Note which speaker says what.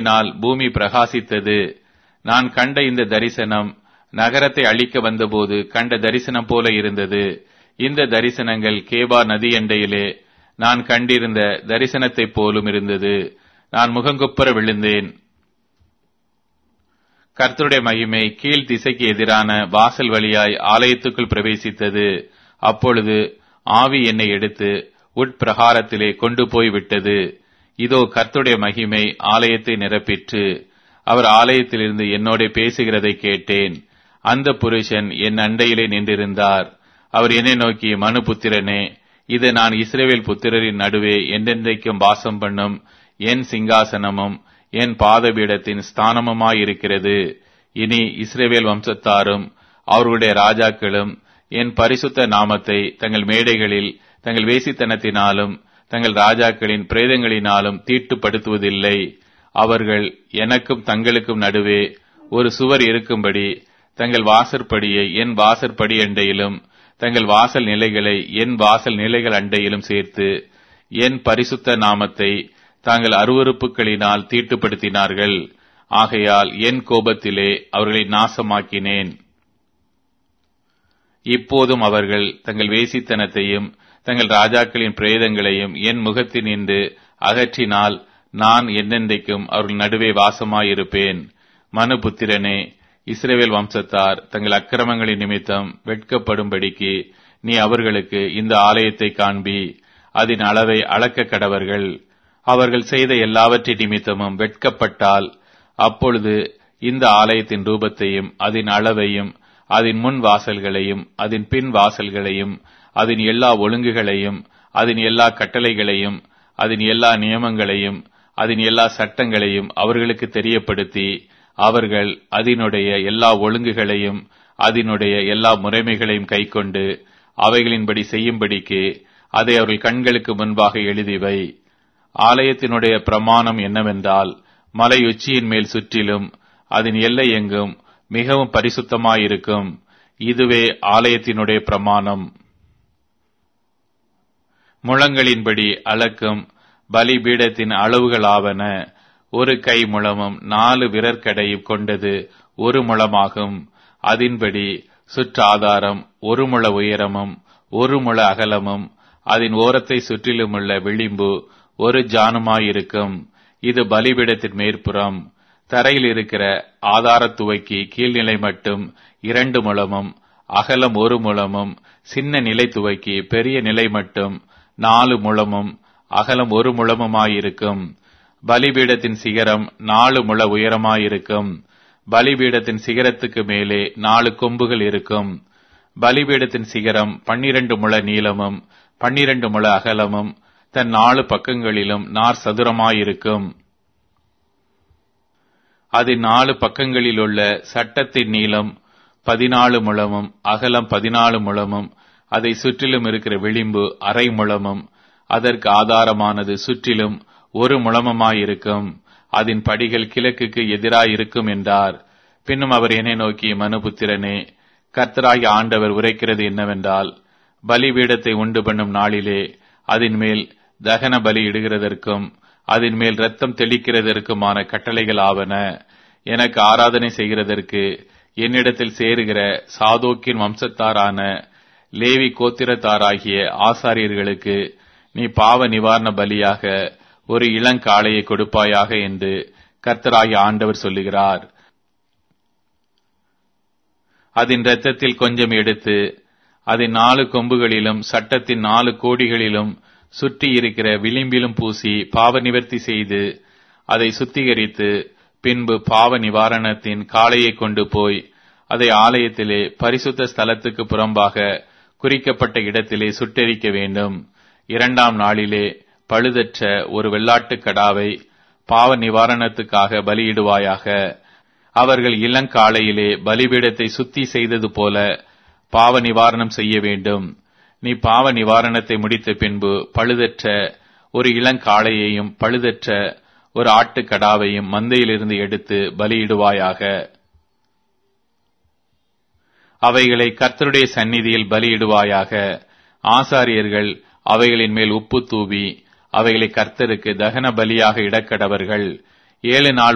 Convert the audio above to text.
Speaker 1: வெளிச்சத்தினால் பூமி பிரகாசித்தது நான் கண்ட இந்த தரிசனம் நகரத்தை அழிக்க வந்தபோது கண்ட தரிசனம் போல இருந்தது இந்த தரிசனங்கள் கேபா நதி எண்டையிலே நான் கண்டிருந்த தரிசனத்தைப் போலும் இருந்தது நான் முகங்குப்புற விழுந்தேன் கர்த்தருடைய மகிமை கீழ் திசைக்கு எதிரான வாசல் வழியாய் ஆலயத்துக்குள் பிரவேசித்தது அப்பொழுது ஆவி என்னை எடுத்து உட்பிரகாரத்திலே கொண்டு போய் விட்டது இதோ கர்த்தருடைய மகிமை ஆலயத்தை நிரப்பிற்று அவர் ஆலயத்திலிருந்து என்னோட பேசுகிறதை கேட்டேன் அந்த புருஷன் என் அண்டையிலே நின்றிருந்தார் அவர் என்னை நோக்கி மனு புத்திரனே இது நான் இஸ்ரேவேல் புத்திரரின் நடுவே என்றென்றைக்கும் வாசம் பண்ணும் என் சிங்காசனமும் என் பாதபீடத்தின் ஸ்தானமுமாயிருக்கிறது இனி இஸ்ரேவேல் வம்சத்தாரும் அவர்களுடைய ராஜாக்களும் என் பரிசுத்த நாமத்தை தங்கள் மேடைகளில் தங்கள் வேசித்தனத்தினாலும் தங்கள் ராஜாக்களின் பிரேதங்களினாலும் தீட்டுப்படுத்துவதில்லை அவர்கள் எனக்கும் தங்களுக்கும் நடுவே ஒரு சுவர் இருக்கும்படி தங்கள் வாசற்படியை என் வாசற்படி அண்டையிலும் தங்கள் வாசல் நிலைகளை என் வாசல் நிலைகள் அண்டையிலும் சேர்த்து என் பரிசுத்த நாமத்தை தாங்கள் அருவறுப்புகளினால் தீட்டுப்படுத்தினார்கள் ஆகையால் என் கோபத்திலே அவர்களை நாசமாக்கினேன் இப்போதும் அவர்கள் தங்கள் வேசித்தனத்தையும் தங்கள் ராஜாக்களின் பிரேதங்களையும் என் முகத்தினின்று அகற்றினால் நான் என்னென்றைக்கும் அவர்கள் நடுவே வாசமாயிருப்பேன் மனுபுத்திரனே இஸ்ரேவேல் வம்சத்தார் தங்கள் அக்கிரமங்களின் நிமித்தம் வெட்கப்படும்படிக்கு நீ அவர்களுக்கு இந்த ஆலயத்தை காண்பி அதன் அளவை அளக்க கடவர்கள் அவர்கள் செய்த எல்லாவற்றின் நிமித்தமும் வெட்கப்பட்டால் அப்பொழுது இந்த ஆலயத்தின் ரூபத்தையும் அதன் அளவையும் அதன் முன் வாசல்களையும் அதன் பின் வாசல்களையும் அதன் எல்லா ஒழுங்குகளையும் அதன் எல்லா கட்டளைகளையும் அதன் எல்லா நியமங்களையும் அதன் எல்லா சட்டங்களையும் அவர்களுக்கு தெரியப்படுத்தி அவர்கள் அதனுடைய எல்லா ஒழுங்குகளையும் அதனுடைய எல்லா முறைமைகளையும் கைக்கொண்டு அவைகளின்படி செய்யும்படிக்கு அதை அவர்கள் கண்களுக்கு முன்பாக எழுதிவை ஆலயத்தினுடைய பிரமாணம் என்னவென்றால் மலை உச்சியின் மேல் சுற்றிலும் அதன் எல்லை எங்கும் மிகவும் பரிசுத்தமாயிருக்கும் இதுவே ஆலயத்தினுடைய பிரமாணம் முழங்களின்படி அளக்கும் பலிபீடத்தின் அளவுகளாவன ஒரு கை முழமும் நாலு விரற்கடையும் கொண்டது ஒரு முழமாகும் அதன்படி சுற்றாதாரம் ஒரு முழ உயரமும் ஒரு முழ அகலமும் அதன் ஓரத்தை சுற்றிலுமுள்ள விளிம்பு ஒரு ஜானுமாயிருக்கும் இது பலிபீடத்தின் மேற்புறம் தரையில் இருக்கிற ஆதாரத்துவைக்கு கீழ்நிலை மட்டும் இரண்டு முழமும் அகலம் ஒரு முழமும் சின்ன நிலை துவைக்கு பெரிய நிலை மட்டும் நாலு முழமும் அகலம் ஒரு முழமுமாயிருக்கும் பலிபீடத்தின் சிகரம் நாலு முழ உயரமாயிருக்கும் பலிபீடத்தின் சிகரத்துக்கு மேலே நாலு கொம்புகள் இருக்கும் பலிபீடத்தின் சிகரம் பன்னிரண்டு முழ நீளமும் பன்னிரண்டு முழ அகலமும் தன் நாலு பக்கங்களிலும் நார் சதுரமாயிருக்கும் அதன் நாலு பக்கங்களிலுள்ள சட்டத்தின் நீளம் பதினாலு முழமும் அகலம் பதினாலு முழமும் அதை சுற்றிலும் இருக்கிற விளிம்பு அரை முழமும் அதற்கு ஆதாரமானது சுற்றிலும் ஒரு முழமுமாயிருக்கும் அதன் படிகள் கிழக்குக்கு எதிராயிருக்கும் என்றார் பின்னும் அவர் என்னை நோக்கி மனுபுத்திரனே கர்த்தராகி ஆண்டவர் உரைக்கிறது என்னவென்றால் பலிபீடத்தை உண்டு பண்ணும் நாளிலே அதன் மேல் தகன பலி இடுகிறதற்கும் அதன் மேல் ரத்தம் தெளிக்கிறதற்குமான கட்டளைகள் ஆவன எனக்கு ஆராதனை செய்கிறதற்கு என்னிடத்தில் சேருகிற சாதோக்கின் வம்சத்தாரான லேவி கோத்திரத்தாராகிய ஆசாரியர்களுக்கு நீ பாவ நிவாரண பலியாக ஒரு இளங்காளையை கொடுப்பாயாக என்று கர்த்தராகிய ஆண்டவர் சொல்லுகிறார் அதன் இரத்தத்தில் கொஞ்சம் எடுத்து அதன் நாலு கொம்புகளிலும் சட்டத்தின் நாலு கோடிகளிலும் சுற்றி இருக்கிற விளிம்பிலும் பூசி பாவ நிவர்த்தி செய்து அதை சுத்திகரித்து பின்பு பாவ நிவாரணத்தின் காளையை கொண்டு போய் அதை ஆலயத்திலே பரிசுத்த ஸ்தலத்துக்கு புறம்பாக குறிக்கப்பட்ட இடத்திலே சுட்டெரிக்க வேண்டும் இரண்டாம் நாளிலே பழுதற்ற ஒரு வெள்ளாட்டுக் கடாவை பாவ நிவாரணத்துக்காக பலியிடுவாயாக அவர்கள் இளங்காலையிலே பலிபீடத்தை சுத்தி செய்தது போல பாவ நிவாரணம் செய்ய வேண்டும் நீ பாவ நிவாரணத்தை முடித்த பின்பு பழுதற்ற ஒரு இளங்காளையையும் பழுதற்ற ஒரு ஆட்டுக்கடாவையும் மந்தையிலிருந்து எடுத்து பலியிடுவாயாக அவைகளை கர்த்தருடைய சந்நிதியில் பலியிடுவாயாக ஆசாரியர்கள் அவைகளின் மேல் உப்பு தூவி அவைகளை கர்த்தருக்கு தகன பலியாக இடக்கடவர்கள் ஏழு நாள்